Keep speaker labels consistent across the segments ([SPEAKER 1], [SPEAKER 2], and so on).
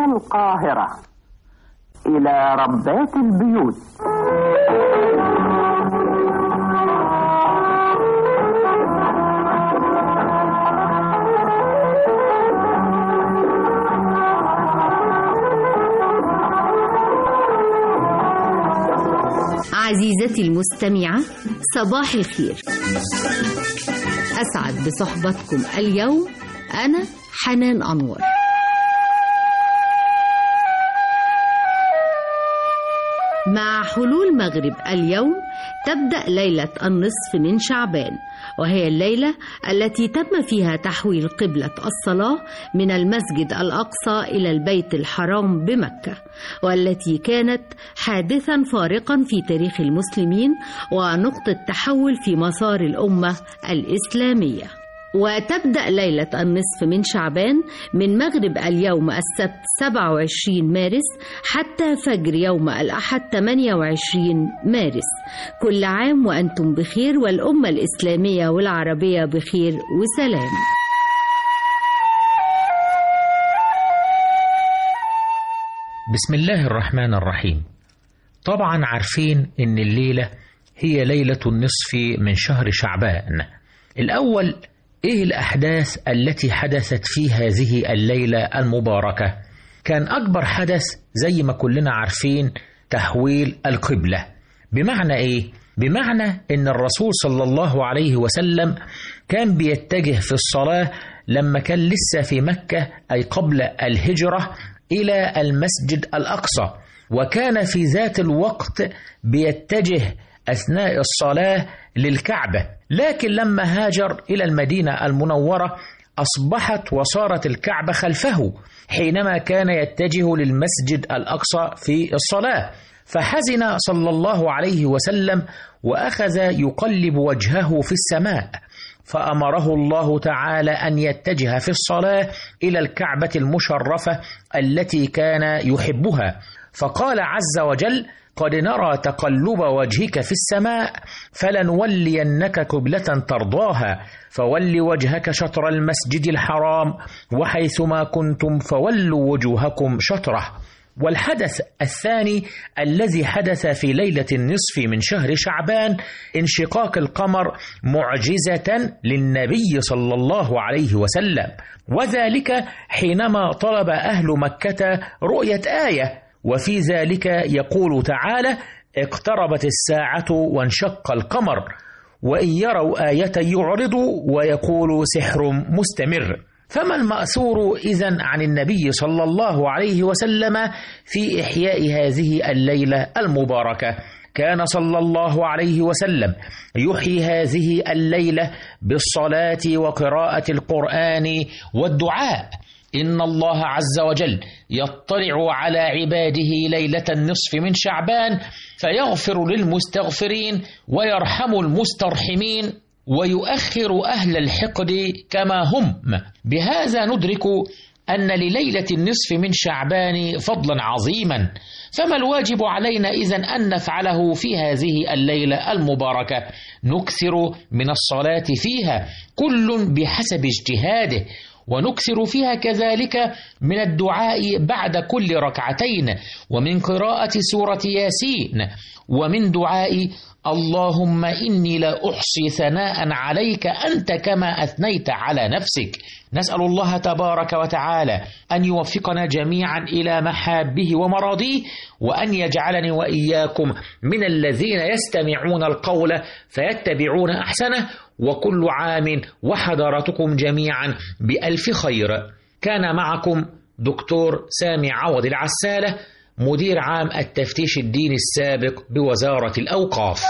[SPEAKER 1] القاهرة إلى ربات البيوت
[SPEAKER 2] عزيزتي المستمعة صباح الخير أسعد بصحبتكم اليوم أنا حنان أنور مع حلول مغرب اليوم تبدأ ليلة النصف من شعبان وهي الليلة التي تم فيها تحويل قبلة الصلاة من المسجد الأقصى إلى البيت الحرام بمكة والتي كانت حادثا فارقا في تاريخ المسلمين ونقطة تحول في مسار الأمة الإسلامية وتبدأ ليلة النصف من شعبان من مغرب اليوم السبت 27 مارس حتى فجر يوم الأحد 28 مارس كل عام وأنتم بخير والأمة الإسلامية والعربية بخير وسلام
[SPEAKER 3] بسم الله الرحمن الرحيم طبعا عارفين ان الليلة هي ليلة النصف من شهر شعبان الأول ايه الأحداث التي حدثت في هذه الليلة المباركة كان أكبر حدث زي ما كلنا عارفين تحويل القبلة بمعنى ايه بمعنى ان الرسول صلى الله عليه وسلم كان بيتجه في الصلاة لما كان لسه في مكة أي قبل الهجرة إلى المسجد الأقصى وكان في ذات الوقت بيتجه أثناء الصلاة للكعبة لكن لما هاجر إلى المدينة المنورة أصبحت وصارت الكعبة خلفه حينما كان يتجه للمسجد الأقصى في الصلاة فحزن صلى الله عليه وسلم وأخذ يقلب وجهه في السماء فأمره الله تعالى أن يتجه في الصلاة إلى الكعبة المشرفة التي كان يحبها فقال عز وجل قد نرى تقلب وجهك في السماء فلنولينك قبلة ترضاها فول وجهك شطر المسجد الحرام وحيثما كنتم فولوا وجوهكم شطره والحدث الثاني الذي حدث في ليلة النصف من شهر شعبان انشقاق القمر معجزة للنبي صلى الله عليه وسلم وذلك حينما طلب أهل مكة رؤية آية وفي ذلك يقول تعالى اقتربت الساعة وانشق القمر وإن يروا آية يعرضوا ويقولوا سحر مستمر فما المأثور إذا عن النبي صلى الله عليه وسلم في إحياء هذه الليلة المباركة كان صلى الله عليه وسلم يحيي هذه الليلة بالصلاة وقراءة القرآن والدعاء إن الله عز وجل يطلع على عباده ليلة النصف من شعبان فيغفر للمستغفرين ويرحم المسترحمين ويؤخر أهل الحقد كما هم بهذا ندرك أن لليلة النصف من شعبان فضلا عظيما فما الواجب علينا إذن أن نفعله في هذه الليلة المباركة نكثر من الصلاة فيها كل بحسب اجتهاده ونكثر فيها كذلك من الدعاء بعد كل ركعتين ومن قراءة سورة ياسين ومن دعاء اللهم إني لا أحصي ثناء عليك أنت كما أثنيت على نفسك نسأل الله تبارك وتعالى أن يوفقنا جميعا إلى محابه ومراضيه وأن يجعلني وإياكم من الذين يستمعون القول فيتبعون أحسنه وكل عام وحضراتكم جميعا بألف خير كان معكم دكتور سامي عوض العسالة مدير عام التفتيش الديني السابق بوزارة الأوقاف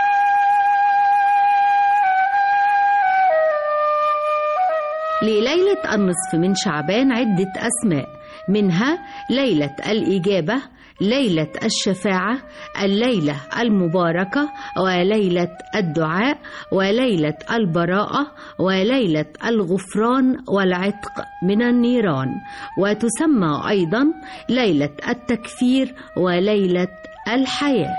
[SPEAKER 2] لليلة النصف من شعبان عدة أسماء منها ليلة الإجابة ليلة الشفاعة الليلة المباركة وليلة الدعاء وليلة البراءة وليلة الغفران والعتق من النيران وتسمى أيضا ليلة التكفير وليلة الحياة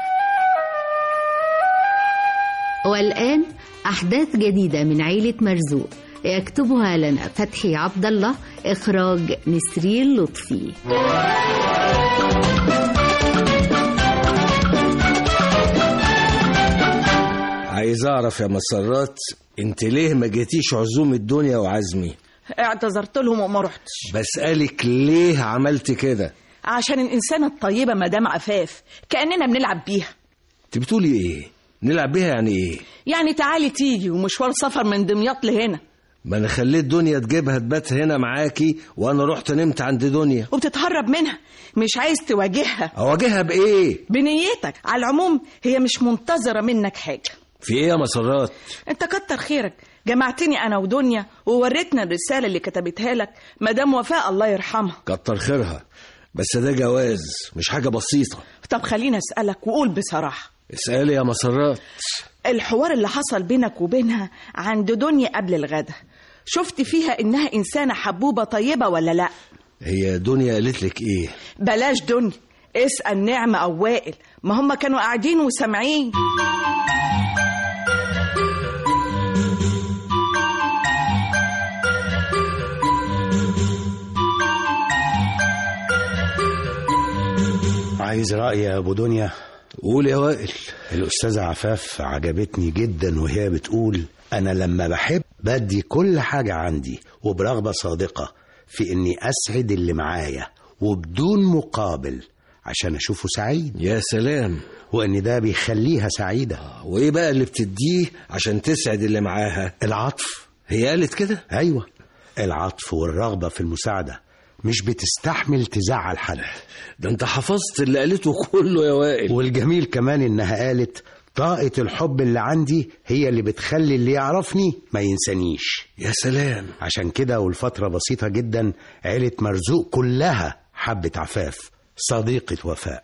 [SPEAKER 2] والآن أحداث جديدة من عيلة مرزوق يكتبها لنا فتحي عبد الله إخراج نسرين لطفي
[SPEAKER 4] عايز اعرف يا مسرات انت ليه ما جيتيش عزوم الدنيا وعزمي
[SPEAKER 5] اعتذرت لهم وما رحتش
[SPEAKER 4] بسألك ليه عملت كده
[SPEAKER 5] عشان الإنسانة الطيبة مدام عفاف كأننا بنلعب بيها
[SPEAKER 4] انت بتقولي ايه نلعب بيها يعني ايه
[SPEAKER 5] يعني تعالي تيجي ومشوار سفر من دمياط لهنا
[SPEAKER 4] ما انا خليت دنيا تجيبها تبات هنا معاكي وانا رحت نمت عند دنيا
[SPEAKER 5] وبتتهرب منها مش عايز تواجهها
[SPEAKER 4] اواجهها بايه
[SPEAKER 5] بنيتك على العموم هي مش منتظرة منك حاجة
[SPEAKER 4] في ايه يا مسرات
[SPEAKER 5] انت كتر خيرك جمعتني انا ودنيا ووريتنا الرسالة اللي كتبتها لك مدام وفاء الله يرحمها
[SPEAKER 4] كتر خيرها بس ده جواز مش حاجة بسيطة
[SPEAKER 5] طب خليني اسألك وقول بصراحة
[SPEAKER 4] اسألي يا مسرات
[SPEAKER 5] الحوار اللي حصل بينك وبينها عند دنيا قبل الغدا شفت فيها انها انسانة حبوبة طيبة ولا لا
[SPEAKER 4] هي دنيا قالت لك ايه
[SPEAKER 5] بلاش دنيا اسأل نعمة أو وائل ما هم كانوا قاعدين وسامعين
[SPEAKER 6] عايز رأي يا أبو دنيا
[SPEAKER 4] قول يا وائل
[SPEAKER 6] الأستاذة عفاف عجبتني جدا وهي بتقول أنا لما بحب بدي كل حاجة عندي وبرغبة صادقة في إني أسعد اللي معايا وبدون مقابل عشان أشوفه سعيد
[SPEAKER 4] يا سلام
[SPEAKER 6] وإن ده بيخليها سعيدة
[SPEAKER 4] وايه بقى اللي بتديه عشان تسعد اللي معاها
[SPEAKER 6] العطف
[SPEAKER 4] هي قالت كده
[SPEAKER 6] أيوة العطف والرغبة في المساعدة مش بتستحمل تزعل حد
[SPEAKER 4] ده انت حفظت اللي قالته كله يا وائل
[SPEAKER 6] والجميل كمان إنها قالت طاقة الحب اللي عندي هي اللي بتخلي اللي يعرفني ما ينسانيش
[SPEAKER 4] يا سلام
[SPEAKER 6] عشان كده والفترة بسيطة جدا عيلة مرزوق كلها حبت عفاف صديقة وفاء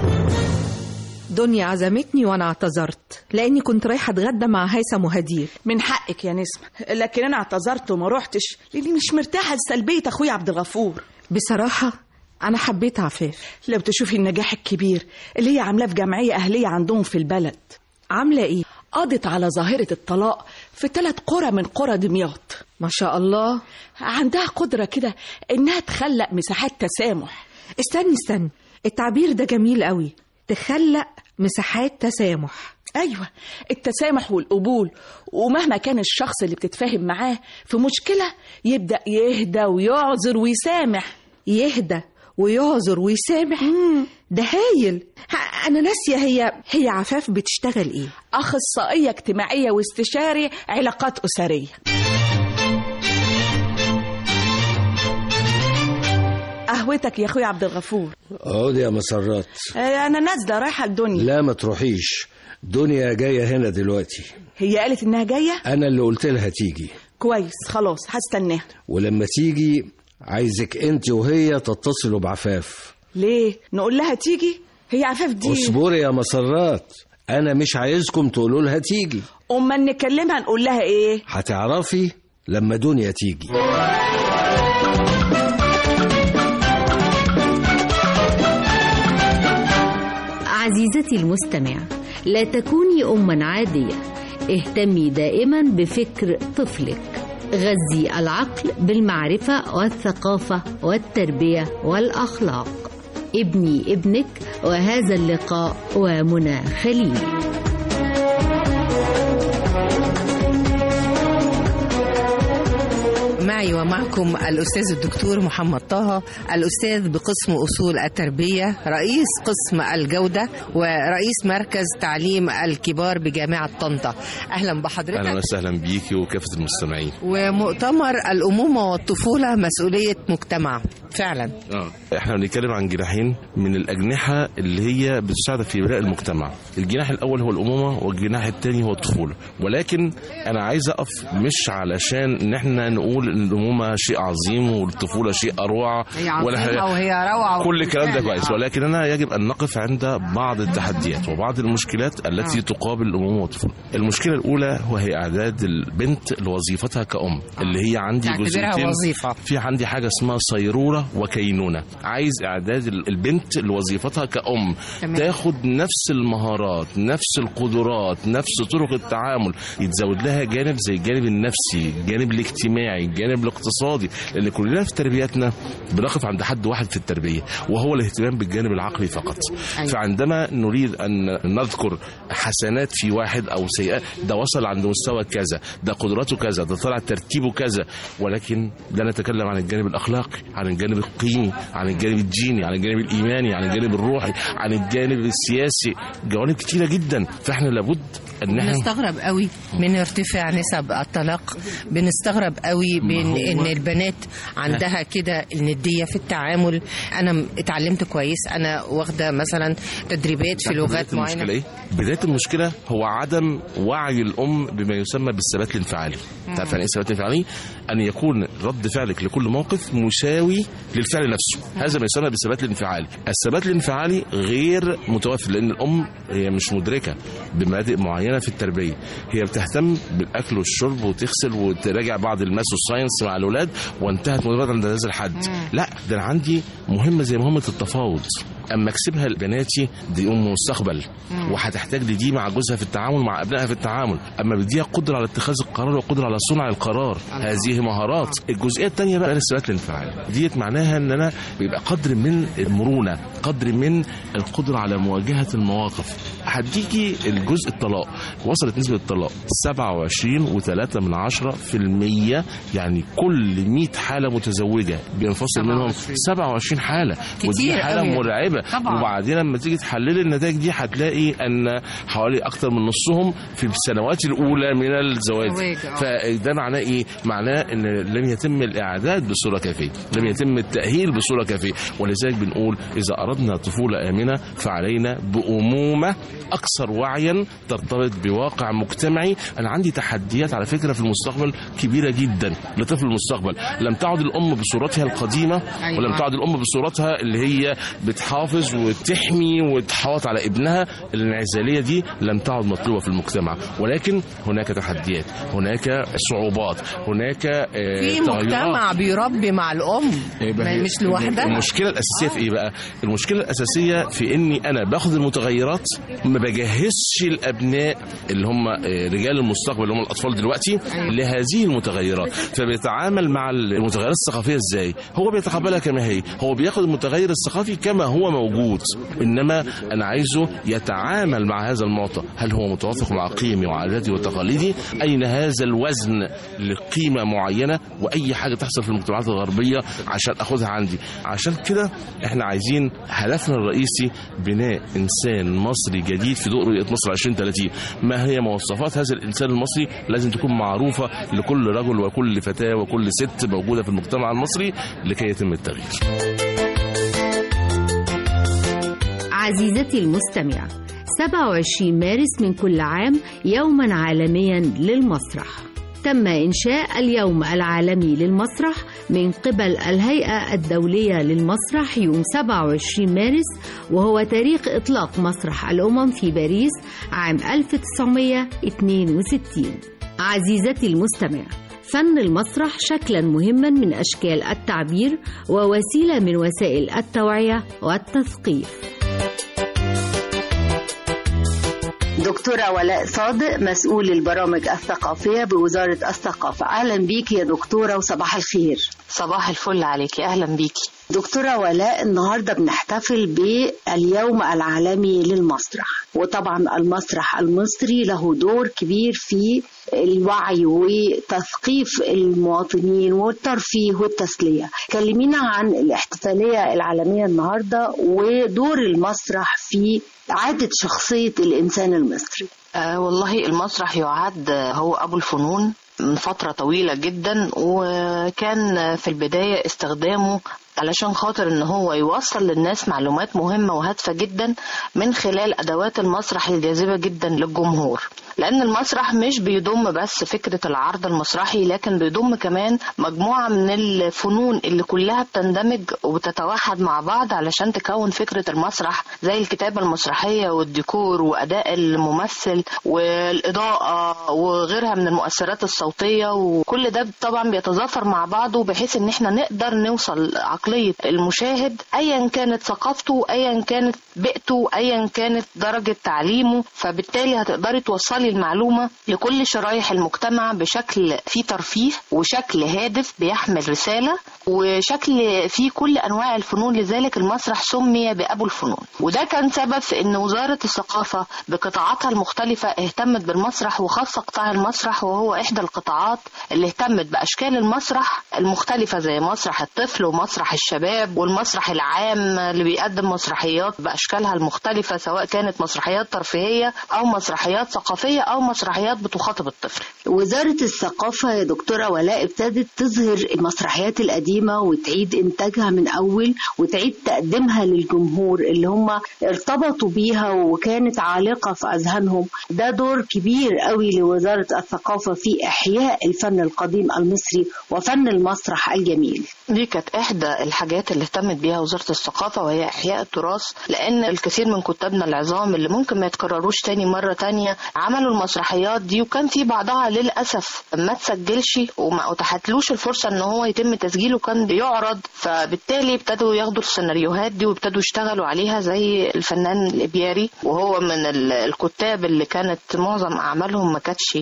[SPEAKER 7] دنيا عزمتني وانا اعتذرت لاني كنت رايحه اتغدى مع هيثم وهدير
[SPEAKER 5] من حقك يا نسمة لكن أنا اعتذرت وما روحتش لأني مش مرتاحة لسلبية أخويا عبد الغفور
[SPEAKER 7] بصراحه انا حبيت عفاف
[SPEAKER 5] لو تشوفي النجاح الكبير اللي هي عاملاه في جمعية أهلية عندهم في البلد
[SPEAKER 7] عامله ايه
[SPEAKER 5] قضت على ظاهرة الطلاق في ثلاث قرى من قرى دمياط
[SPEAKER 7] ما شاء الله
[SPEAKER 5] عندها قدرة كده إنها تخلق مساحات تسامح
[SPEAKER 7] استني استني التعبير ده جميل قوي تخلق مساحات تسامح
[SPEAKER 5] أيوة التسامح والقبول ومهما كان الشخص اللي بتتفاهم معاه في مشكلة يبدأ يهدى ويعذر ويسامح
[SPEAKER 7] يهدى ويعذر ويسامح ده هايل ه- انا ناسيه هي هي عفاف بتشتغل ايه
[SPEAKER 5] أخصائية اجتماعية واستشاري علاقات أسرية قهوتك يا أخويا عبد الغفور
[SPEAKER 4] اقعد يا مسرات
[SPEAKER 5] آه، أنا نازلة رايحة الدنيا
[SPEAKER 4] لا ما تروحيش دنيا جاية هنا دلوقتي
[SPEAKER 5] هي قالت إنها جاية
[SPEAKER 4] انا اللي قلت لها تيجي
[SPEAKER 5] كويس خلاص هستناها
[SPEAKER 4] ولما تيجي عايزك انت وهي تتصلوا بعفاف
[SPEAKER 5] ليه نقول لها تيجي هي عفاف دي
[SPEAKER 4] اصبري يا مسرات انا مش عايزكم تقولوا لها تيجي
[SPEAKER 5] أما نكلمها نقول لها إيه
[SPEAKER 4] هتعرفي لما دنيا تيجي
[SPEAKER 2] عزيزتي المستمع لا تكوني أما عادية اهتمي دائما بفكر طفلك غذي العقل بالمعرفة والثقافة والتربية والأخلاق ابني ابنك وهذا اللقاء ومنى خليل
[SPEAKER 8] معي ومعكم الأستاذ الدكتور محمد طه الأستاذ بقسم أصول التربية رئيس قسم الجودة ورئيس مركز تعليم الكبار بجامعة طنطا أهلا بحضرتك
[SPEAKER 9] اهلا وسهلا بيكي وكافه المستمعين
[SPEAKER 8] ومؤتمر الأمومة والطفولة مسؤولية مجتمع فعلا
[SPEAKER 9] اه احنا بنتكلم عن جناحين من الاجنحه اللي هي بتساعد في بناء المجتمع الجناح الاول هو الامومه والجناح الثاني هو الطفوله ولكن انا عايز اقف مش علشان ان احنا نقول الامومه شيء عظيم والطفوله شيء اروع
[SPEAKER 8] هي عظيمة وهي روعة
[SPEAKER 9] كل الكلام ده
[SPEAKER 8] وفعلا،
[SPEAKER 9] كويس
[SPEAKER 8] آه.
[SPEAKER 9] ولكننا يجب ان نقف عند بعض التحديات وبعض المشكلات التي
[SPEAKER 8] آه.
[SPEAKER 9] تقابل الامومه والطفوله. المشكله الاولى وهي اعداد البنت لوظيفتها كأم اللي هي عندي
[SPEAKER 8] تعتبرها
[SPEAKER 9] جزئيتين
[SPEAKER 8] وظيفة.
[SPEAKER 9] في عندي حاجه اسمها صيروره وكينونه عايز اعداد ال- البنت لوظيفتها كأم
[SPEAKER 8] تمام.
[SPEAKER 9] تاخد نفس المهارات نفس القدرات نفس طرق التعامل يتزود لها جانب زي الجانب النفسي الجانب الاجتماعي الجانب الاقتصادي لان كلنا في تربيتنا بنقف عند حد واحد في التربيه وهو الاهتمام بالجانب العقلي فقط
[SPEAKER 8] أيوة.
[SPEAKER 9] فعندما نريد ان نذكر حسنات في واحد او سيئات ده وصل عند مستوى كذا ده قدراته كذا ده طلع ترتيبه كذا ولكن لا نتكلم عن الجانب الاخلاقي عن الجانب القيمي عن الجانب الديني عن الجانب الايماني عن الجانب الروحي عن الجانب السياسي جوانب كتيره جدا فاحنا لابد ان احنا
[SPEAKER 8] بنستغرب قوي من ارتفاع نسب الطلاق بنستغرب قوي من
[SPEAKER 9] هو-
[SPEAKER 8] ان البنات عندها كده النديه في التعامل انا م- اتعلمت كويس انا واخده مثلا تدريبات في لغات
[SPEAKER 9] بداية المشكلة
[SPEAKER 8] معينه
[SPEAKER 9] إيه؟ بداية المشكلة هو عدم وعي الأم بما يسمى بالثبات الانفعالي. تعرف يعني إيه الثبات الانفعالي؟ أن يكون رد فعلك لكل موقف مساوي للفعل نفسه. هذا ما يسمى بالثبات الانفعالي. الثبات الانفعالي غير متوفر لأن الأم هي مش مدركة بمبادئ معينة في التربية. هي بتهتم بالأكل والشرب وتغسل وتراجع بعض الماس والساينس مع الأولاد وانتهت مجرد عند هذا الحد. لا ده أنا عندي مهمة زي مهمة التفاوض. اما اكسبها لبناتي دي ام مستقبل وهتحتاج لدي مع جوزها في التعامل مع ابنائها في التعامل اما بديها قدره على اتخاذ القرار وقدره على صنع القرار هذه مهارات الجزئيه الثانيه بقى الثبات الانفعالي ديت معناها ان انا بيبقى قدر من المرونه قدر من القدره على مواجهه المواقف هديكي الجزء الطلاق وصلت نسبه الطلاق 27 و3 من 10 في المية يعني كل 100 حاله متزوجه بينفصل منهم 27 حاله ودي
[SPEAKER 8] كتير
[SPEAKER 9] حاله
[SPEAKER 8] قوي.
[SPEAKER 9] مرعبه
[SPEAKER 8] طبعا.
[SPEAKER 9] وبعدين لما تيجي تحللي النتائج دي هتلاقي ان حوالي اكتر من نصهم في السنوات الاولى من الزواج
[SPEAKER 8] الزواج، آه.
[SPEAKER 9] فده معناه ايه معناه ان لم يتم الاعداد بصوره كافيه لم يتم التاهيل بصوره كافيه ولذلك بنقول اذا اردنا طفوله امنه فعلينا بامومه اكثر وعيا ترتبط بواقع مجتمعي انا عندي تحديات على فكره في المستقبل كبيره جدا لطفل المستقبل لم تعد الام بصورتها القديمه
[SPEAKER 8] أيوة.
[SPEAKER 9] ولم تعد الام بصورتها اللي هي بتحافظ وتحمي وتحافظ على ابنها الانعزاليه دي لم تعد مطلوبه في المجتمع ولكن هناك تحديات هناك صعوبات هناك آه،
[SPEAKER 8] في
[SPEAKER 9] تغيرات.
[SPEAKER 8] مجتمع بيربي مع الام
[SPEAKER 9] يبقى
[SPEAKER 8] ما-
[SPEAKER 9] هي-
[SPEAKER 8] مش لوحدها
[SPEAKER 9] المشكله الاساسيه في ايه بقى المشكله الاساسيه في اني انا باخد المتغيرات ما بجهزش الابناء اللي هم آه، رجال المستقبل اللي هم الاطفال دلوقتي لهذه المتغيرات فبيتعامل مع المتغيرات الثقافيه ازاي هو بيتقبلها كما هي هو بياخد المتغير الثقافي كما هو موجود انما انا عايزه يتعامل مع هذا المعطى هل هو متوافق مع قيمي وعاداتي وتقاليدي اين هذا الوزن لقيمه معينه واي حاجه تحصل في المجتمعات الغربيه عشان اخدها عندي عشان كده احنا عايزين هدفنا الرئيسي بناء انسان مصري جديد في ضوء رؤيه مصر 2030 ما هي مواصفات هذا الانسان المصري لازم تكون معروفه لكل رجل وكل فتاه وكل ست موجوده في المجتمع المصري لكي يتم التغيير
[SPEAKER 2] عزيزتي المستمعة 27 مارس من كل عام يوما عالميا للمسرح تم إنشاء اليوم العالمي للمسرح من قبل الهيئة الدولية للمسرح يوم 27 مارس وهو تاريخ إطلاق مسرح الأمم في باريس عام 1962 عزيزتي المستمعة فن المسرح شكلا مهما من أشكال التعبير ووسيلة من وسائل التوعية والتثقيف
[SPEAKER 10] دكتورة ولاء صادق مسؤول البرامج الثقافية بوزارة الثقافة أهلا بيكي يا دكتورة وصباح الخير
[SPEAKER 11] صباح الفل عليكي اهلا بيكي
[SPEAKER 10] دكتورة ولاء النهاردة بنحتفل باليوم العالمي للمسرح وطبعا المسرح المصري له دور كبير في الوعي وتثقيف المواطنين والترفيه والتسلية كلمينا عن الاحتفالية العالمية النهاردة ودور المسرح في إعادة شخصية الإنسان المصري
[SPEAKER 11] آه والله المسرح يعد هو ابو الفنون من فترة طويلة جدا وكان في البداية استخدامه علشان خاطر ان هو يوصل للناس معلومات مهمة وهادفة جدا من خلال ادوات المسرح الجاذبة جدا للجمهور لان المسرح مش بيضم بس فكرة العرض المسرحي لكن بيضم كمان مجموعة من الفنون اللي كلها بتندمج وبتتوحد مع بعض علشان تكون فكرة المسرح زي الكتابة المسرحية والديكور واداء الممثل والاضاءة وغيرها من المؤثرات الصوتية وكل ده طبعا بيتظافر مع بعضه بحيث ان احنا نقدر نوصل عقلية المشاهد ايا كانت ثقافته ايا كانت بيئته ايا كانت درجة تعليمه فبالتالي هتقدري توصلي المعلومة لكل شرايح المجتمع بشكل فيه ترفيه وشكل هادف بيحمل رسالة وشكل فيه كل انواع الفنون لذلك المسرح سمي بابو الفنون وده كان سبب في ان وزارة الثقافة بقطاعاتها المختلفة اهتمت بالمسرح وخاصة قطاع المسرح وهو احدى القطاعات اللي اهتمت باشكال المسرح المختلفة زي مسرح الطفل ومسرح الشباب والمسرح العام اللي بيقدم مسرحيات باشكالها المختلفة سواء كانت مسرحيات ترفيهية او مسرحيات ثقافية او مسرحيات بتخاطب الطفل
[SPEAKER 10] وزارة الثقافة يا دكتورة ولاء ابتدت تظهر المسرحيات القديمة وتعيد إنتاجها من أول وتعيد تقديمها للجمهور اللي هم ارتبطوا بيها وكانت عالقة في أذهانهم ده دور كبير قوي لوزارة الثقافة في إحياء الفن القديم المصري وفن المسرح الجميل
[SPEAKER 11] دي كانت إحدى الحاجات اللي اهتمت بيها وزارة الثقافة وهي إحياء التراث لأن الكثير من كتابنا العظام اللي ممكن ما يتكرروش تاني مرة تانية عملوا المسرحيات دي وكان في بعضها للأسف ما تسجلش وما أتاحتلوش الفرصة إن هو يتم تسجيله كان بيعرض فبالتالي ابتدوا ياخدوا السيناريوهات دي وابتدوا يشتغلوا عليها زي الفنان الإبياري وهو من ال- الكتاب اللي كانت معظم أعمالهم ما كانتش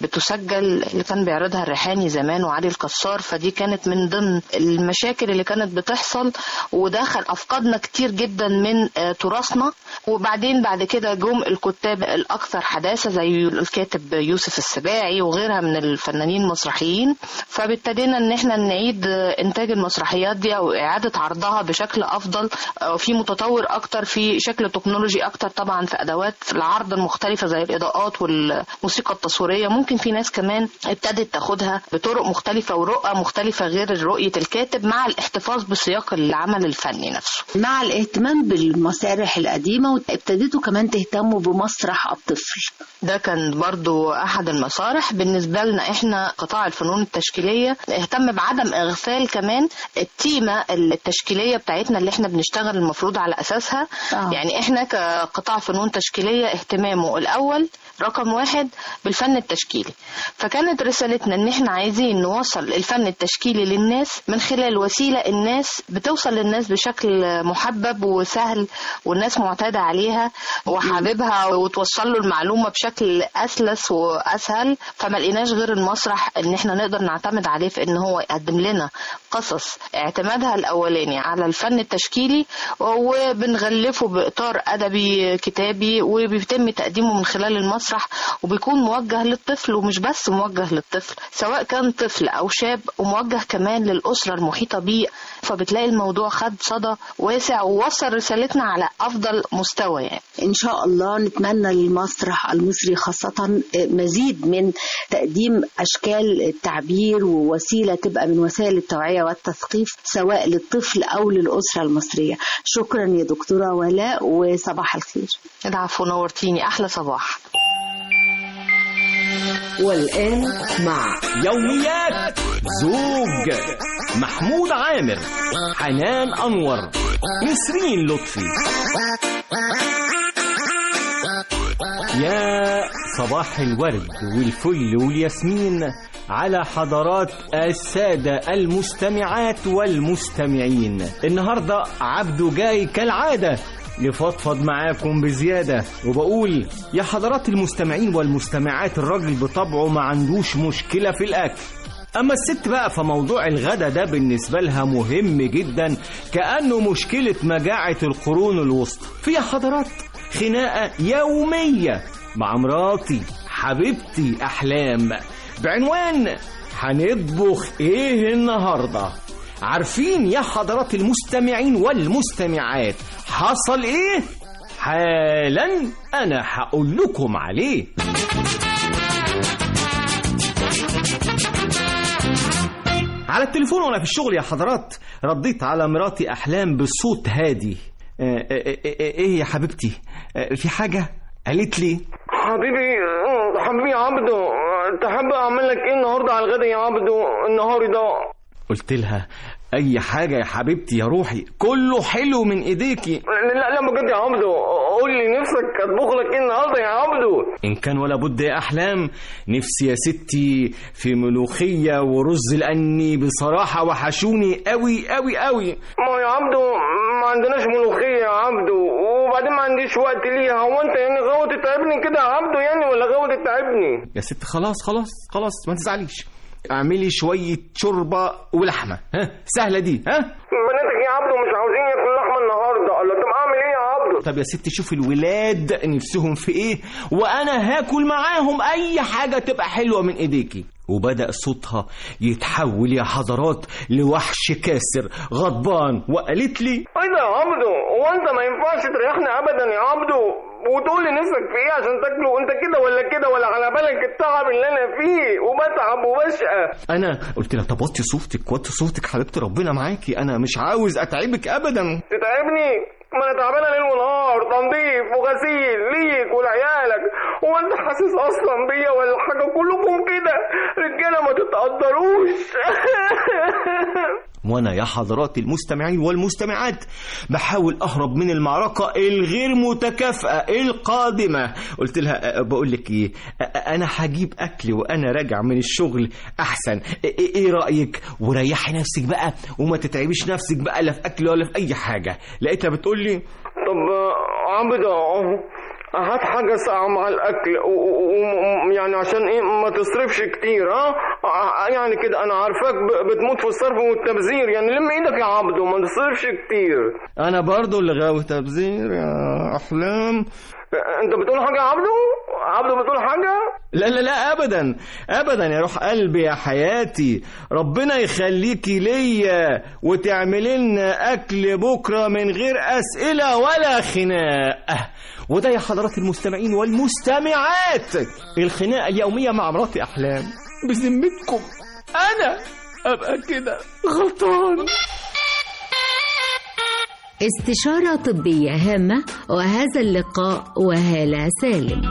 [SPEAKER 11] بتسجل اللي كان بيعرضها الريحاني زمان وعلي الكسار فدي كانت من ضمن المشاكل اللي كانت بتحصل ودخل أفقدنا كتير جدا من آه، تراثنا وبعدين بعد كده جم الكتاب الأكثر حداثة زي الكاتب يوسف السباعي وغيرها من الفنانين المسرحيين فابتدينا ان احنا نعيد انتاج المسرحيات دي او اعادة عرضها بشكل افضل آه، في متطور اكتر في شكل تكنولوجي اكتر طبعا في ادوات العرض المختلفة زي الاضاءات والموسيقى التصويرية ممكن في ناس كمان ابتدت تاخدها بطرق مختلفة ورؤى مختلفة غير رؤية الكاتب مع الاحتفاظ بسياق العمل الفني نفسه
[SPEAKER 10] مع الاهتمام بالمسارح القديمة ابتديتوا كمان تهتموا بمسرح الطفل
[SPEAKER 11] ده كان برضو أحد المسارح بالنسبة لنا إحنا قطاع الفنون التشكيلية اهتم بعدم إغفال كمان التيمة التشكيلية بتاعتنا اللي إحنا بنشتغل المفروض على أساسها
[SPEAKER 10] آه.
[SPEAKER 11] يعني إحنا كقطاع فنون تشكيلية اهتمامه الأول رقم واحد بالفن التشكيلي فكانت رسالتنا ان احنا عايزين نوصل الفن التشكيلي للناس من خلال وسيلة الناس بتوصل للناس بشكل محبب وسهل والناس معتادة عليها وحاببها وتوصل له المعلومة بشكل أسلس وأسهل فما لقيناش غير المسرح ان احنا نقدر نعتمد عليه في ان هو يقدم لنا قصص اعتمادها الأولاني على الفن التشكيلي وبنغلفه بإطار أدبي كتابي وبيتم تقديمه من خلال المسرح وبيكون موجه للطفل ومش بس موجه للطفل سواء كان طفل أو شاب وموجه كمان للأسرة المحيطة بيه فبتلاقي الموضوع خد صدى واسع ووصل رسالتنا على أفضل مستوى يعني
[SPEAKER 10] إن شاء الله نتمنى للمسرح المصري خاصة مزيد من تقديم أشكال التعبير ووسيلة تبقى من وسائل التوعية والتثقيف سواء للطفل أو للأسرة المصرية شكرا يا دكتورة ولاء وصباح الخير
[SPEAKER 11] العفو نورتيني أحلى صباح
[SPEAKER 12] والآن مع
[SPEAKER 13] يوميات زوج محمود عامر حنان أنور نسرين لطفي يا صباح الورد والفل والياسمين على حضرات السادة المستمعات والمستمعين النهاردة عبدو جاي كالعادة يفضفض معاكم بزيادة وبقول يا حضرات المستمعين والمستمعات الراجل بطبعه ما عندوش مشكلة في الأكل أما الست بقى فموضوع الغدا ده بالنسبة لها مهم جدا كأنه مشكلة مجاعة القرون الوسطى في يا حضرات خناقة يومية مع مراتي حبيبتي أحلام بعنوان هنطبخ إيه النهاردة عارفين يا حضرات المستمعين والمستمعات حصل إيه؟ حالا أنا هقول لكم عليه على التليفون وانا في الشغل يا حضرات رديت على مراتي احلام بصوت هادي آه، آه، آه، آه، ايه يا حبيبتي آه، في حاجه قالت لي
[SPEAKER 14] حبيبي حبيبي يا عبدو تحب اعمل لك ايه النهارده على الغدا يا عبدو النهاري ده
[SPEAKER 13] قلت لها اي حاجه يا حبيبتي يا روحي كله حلو من ايديكي
[SPEAKER 14] لا لا بجد يا عبدو قول لي نفسك اطبخ لك ايه النهارده يا عبدو
[SPEAKER 13] ان كان ولا بد يا احلام نفسي يا ستي في ملوخيه ورز لاني بصراحه وحشوني قوي قوي قوي
[SPEAKER 14] ما يا عبدو ما عندناش ملوخيه يا عبدو وبعدين ما عنديش وقت ليها هو انت يعني غاوي تتعبني كده يا عبدو يعني ولا غاوي تتعبني
[SPEAKER 13] يا ست خلاص خلاص خلاص ما تزعليش اعملي شويه شوربه ولحمه ها سهله دي ها
[SPEAKER 14] بناتك يا عبدو مش عاوزين ياكلوا لحمه النهارده الله طب اعمل ايه يا عبدو
[SPEAKER 13] طب يا ست شوف الولاد نفسهم في ايه وانا هاكل معاهم اي حاجه تبقى حلوه من ايديكي وبدأ صوتها يتحول يا حضرات لوحش كاسر غضبان وقالت لي
[SPEAKER 14] ايه ده يا عبدو هو انت ما ينفعش تريحني ابدا يا عبدو وتقول لي نفسك في ايه عشان تاكله انت كده ولا كده ولا على بالك التعب اللي انا فيه وبتعب وبشقى
[SPEAKER 13] انا قلت لها طب وطي صوتك وطي صوتك حبيبتي ربنا معاكي انا مش عاوز اتعبك ابدا
[SPEAKER 14] تتعبني ما انا تعبانه ليل ونهار تنظيف وغسيل ليك ولعيالك هو انت حاسس اصلا بيا ولا حاجه كلكم كده رجاله ما تتقدروش
[SPEAKER 13] وانا يا حضرات المستمعين والمستمعات بحاول اهرب من المعركه الغير متكافئه القادمه قلت لها أه، بقول لك ايه أه، انا هجيب اكل وانا راجع من الشغل احسن إيه- ايه إيه رايك وريحي نفسك بقى وما تتعبيش نفسك بقى لا في اكل ولا في اي حاجه لقيتها بتقول لي
[SPEAKER 14] طب عبدو هات حاجة ساقعة مع الأكل ويعني عشان إيه ما تصرفش كتير ها ع- يعني كده أنا عارفاك ب- بتموت في الصرف والتبذير يعني لم إيدك يا عبدو ما تصرفش كتير
[SPEAKER 13] انا برضو اللي غاوي تبذير يا احلام
[SPEAKER 14] أنت بتقول حاجة يا عبدو؟ عبدو بتقول حاجة؟
[SPEAKER 13] لا لا لا ابدا ابدا يا روح قلبي يا حياتي ربنا يخليكي ليا وتعملي لنا اكل بكره من غير اسئله ولا خناق وده يا حضرات المستمعين والمستمعات الخناقه اليوميه مع مراتي احلام بذمتكم انا ابقى كده غلطان
[SPEAKER 2] استشارة طبية هامة وهذا اللقاء وهالة سالم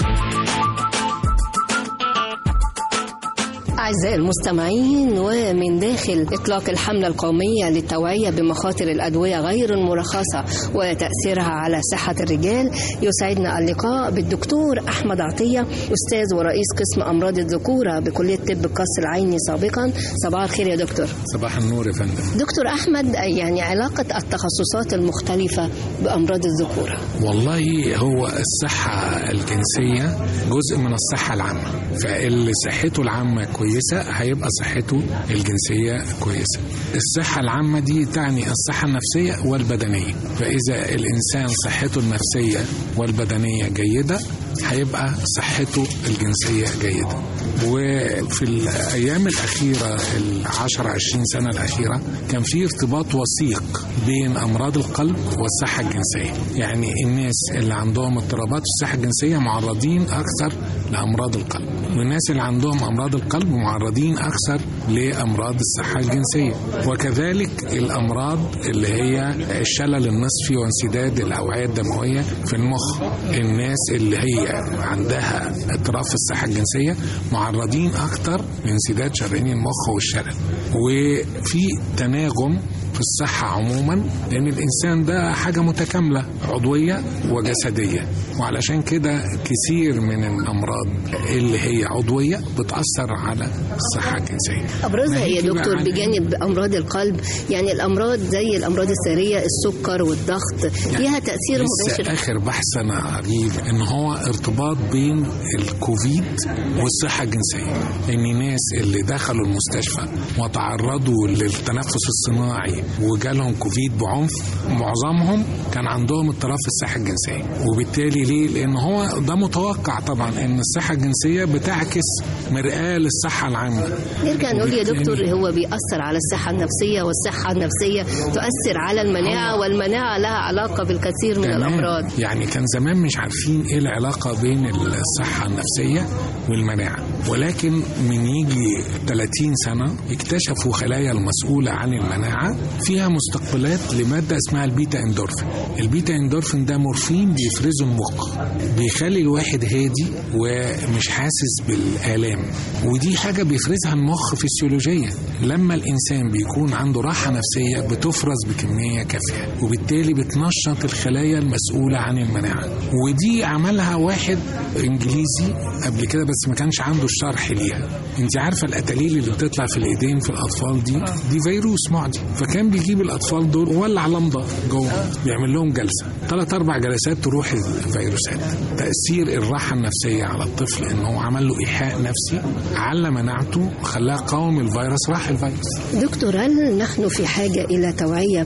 [SPEAKER 15] أعزائي المستمعين ومن داخل إطلاق الحملة القومية للتوعية بمخاطر الأدوية غير المرخصة وتأثيرها على صحة الرجال يسعدنا اللقاء بالدكتور أحمد عطية أستاذ ورئيس قسم أمراض الذكورة بكلية طب القصر العيني سابقا صباح الخير يا دكتور
[SPEAKER 16] صباح النور يا فندم
[SPEAKER 15] دكتور أحمد يعني علاقة التخصصات المختلفة بأمراض الذكورة
[SPEAKER 16] والله هو الصحة الجنسية جزء من الصحة العامة فاللي صحته العامة كويسة هيبقى صحته الجنسية كويسة الصحة العامة دي تعني الصحة النفسية والبدنية فإذا الإنسان صحته النفسية والبدنية جيدة هيبقى صحته الجنسية جيدة وفي الأيام الأخيرة العشر عشرين سنة الأخيرة كان في ارتباط وثيق بين أمراض القلب والصحة الجنسية يعني الناس اللي عندهم اضطرابات في الصحة الجنسية معرضين أكثر لأمراض القلب والناس اللي عندهم أمراض القلب معرضين أكثر لأمراض الصحة الجنسية وكذلك الأمراض اللي هي الشلل النصفي وانسداد الأوعية الدموية في المخ الناس اللي هي عندها اضطراب في الصحة الجنسية معرضين أكثر لانسداد شرايين المخ والشلل وفي تناغم في الصحة عموما لأن الإنسان ده حاجة متكاملة عضوية وجسدية وعلشان كده كثير من الأمراض اللي هي عضوية بتأثر على الصحة الجنسية
[SPEAKER 15] أبرزها يا
[SPEAKER 16] ناهيك بقى
[SPEAKER 15] دكتور
[SPEAKER 16] عن-
[SPEAKER 15] بجانب أمراض القلب يعني الأمراض زي الأمراض السرية السكر والضغط ليها تأثير مباشر
[SPEAKER 16] لسه اخر بحث انا قريب ان هو ارتباط بين الكوفيد والصحه الجنسيه ان الناس اللي دخلوا المستشفى وتعرضوا للتنفس الصناعي وجالهم كوفيد بعنف معظمهم كان عندهم اضطراب في الصحه الجنسيه وبالتالي ليه لان هو ده متوقع طبعا ان الصحه الجنسيه بتعكس مرآة للصحه العامه
[SPEAKER 15] نرجع نقول يا
[SPEAKER 16] وبالتالي-
[SPEAKER 15] دكتور هو بيأثر على الصحة النفسية والصحة النفسية تؤثر على المناعة والمناعة لها علاقة بالكثير من
[SPEAKER 16] تمام.
[SPEAKER 15] الأمراض
[SPEAKER 16] يعني كان زمان مش عارفين ايه العلاقه بين الصحه النفسيه والمناعه ولكن من يجي 30 سنه اكتشفوا خلايا المسؤوله عن المناعه فيها مستقبلات لماده اسمها البيتا اندورفين البيتا اندورفين ده مورفين بيفرزه المخ بيخلي الواحد هادي ومش حاسس بالالام ودي حاجه بيفرزها المخ فسيولوجيا لما الانسان بيكون عنده راحه نفسيه بتفرز بكميه كافيه وبالتالي بتنشط الخلايا المسؤوله عن المناعه ودي عملها واحد انجليزي قبل كده بس ما كانش عنده الشرح ليها انت عارفه الاتاليل اللي بتطلع في الايدين في الاطفال دي دي فيروس معدي فكان بيجيب الاطفال دول وولع لمضه جوه بيعمل لهم جلسه ثلاث اربع جلسات تروح الفيروسات تاثير الراحه النفسيه على الطفل ان هو عمل له ايحاء نفسي على مناعته خلاه قاوم الفيروس راح الفيروس
[SPEAKER 15] دكتور هل نحن في حاجة إلى توعية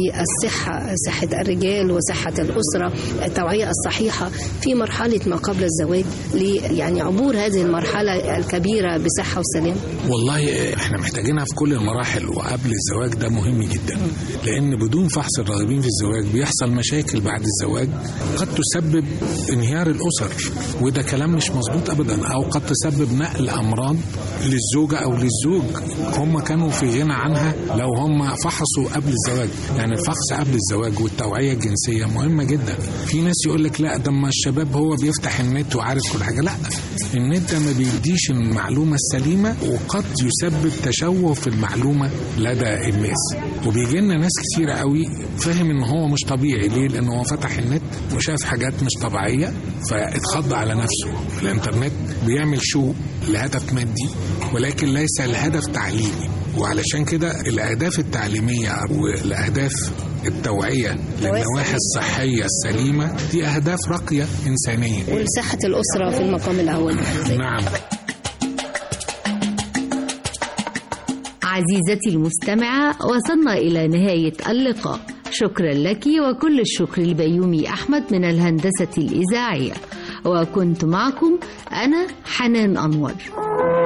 [SPEAKER 15] بالصحة صحة الرجال وصحة الأسرة التوعية الصحيحة في مرحلة ما قبل الزواج لي يعني عبور هذه المرحلة الكبيرة بصحة وسلام
[SPEAKER 16] والله احنا محتاجينها في كل المراحل وقبل الزواج ده مهم جدا لان بدون فحص الراغبين في الزواج بيحصل مشاكل بعد الزواج قد تسبب انهيار الاسر وده كلام مش مظبوط ابدا او قد تسبب نقل امراض للزوجه او للزوج هم كانوا في غنى عنها لو هم فحصوا قبل الزواج يعني الفحص قبل الزواج والتوعيه الجنسيه مهمه جدا في ناس يقول لك لا ده ما الشباب هو بيفتح النت وعارف كل حاجه لا النت ما بيديش المعلومه السليمه وقد يسبب تشوه في المعلومه لدى الناس وبيجي لنا ناس كتيره قوي فاهم ان هو مش طبيعي ليه لان هو فتح النت وشاف حاجات مش طبيعيه فاتخض على نفسه الانترنت بيعمل شو لهدف مادي ولكن ليس لهدف تعليمي وعلشان كده الاهداف التعليميه والاهداف التوعيه للنواحي الصحيه السليمه دي اهداف راقيه انسانيه
[SPEAKER 15] ولصحة الأسرة في المقام الأول
[SPEAKER 16] نعم
[SPEAKER 2] عزيزتي المستمعة وصلنا إلى نهاية اللقاء شكرا لك وكل الشكر لبيومي أحمد من الهندسة الإذاعية وكنت معكم أنا حنان أنور